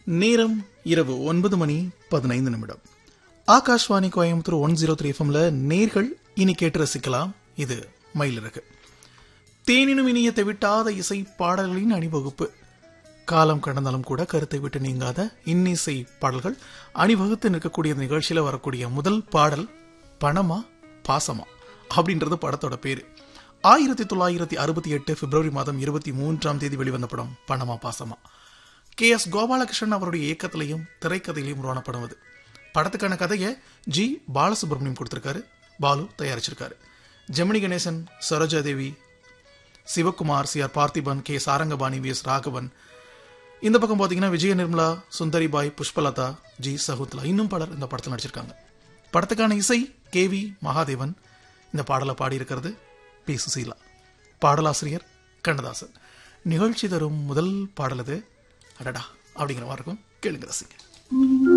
நேரம் இரவு ஒன்பது மணி பதினைந்து நிமிடம் Akashvani Coimbatore one zero three எஃப்எம்ல நேர்கள் இனி கேட்டு ரசிக்கலாம் இது மயிலிறகு தேனினும் இனிய தெவிட்டாத இசை பாடல்களின் அணிவகுப்பு காலம் கடந்தாலும் கூட கருத்தை விட்டு நீங்காத இன்னிசை பாடல்கள் அணிவகுத்து நிற்கக்கூடிய இந்த நிகழ்ச்சியில வரக்கூடிய முதல் பாடல் பணமா பாசமா அப்படின்றது படத்தோட பேரு ஆயிரத்தி தொள்ளாயிரத்தி அறுபத்தி எட்டு பிப்ரவரி மாதம் இருபத்தி மூன்றாம் தேதி வெளிவந்த படம் பணமா பாசமா கே எஸ் கோபாலகிருஷ்ணன் அவருடைய இயக்கத்திலையும் திரைக்கதையிலையும் உருவான படம் அது படத்துக்கான கதையை ஜி பாலசுப்ரமணியம் கொடுத்திருக்காரு பாலு தயாரிச்சிருக்காரு Gemini Ganesan Saroja Devi Sivakumar C R Parthiban K Sarangapani V S Raghavan இந்த பக்கம் பார்த்தீங்கன்னா விஜய நிர்மலா சுந்தரிபாய் புஷ்பலதா ஜி சகுத்லா இன்னும் பலர் இந்த படத்தில் நடிச்சிருக்காங்க படத்துக்கான இசை கே வி மகாதேவன் இந்த பாடலை பாடியிருக்கிறது பி சுசீலா பாடலாசிரியர் கண்ணதாசன் நிகழ்ச்சி தரும் முதல் பாடல் இது அடடா அப்படிங்கிற மாதிரி இருக்கும் கேளுங்க ரசிங்க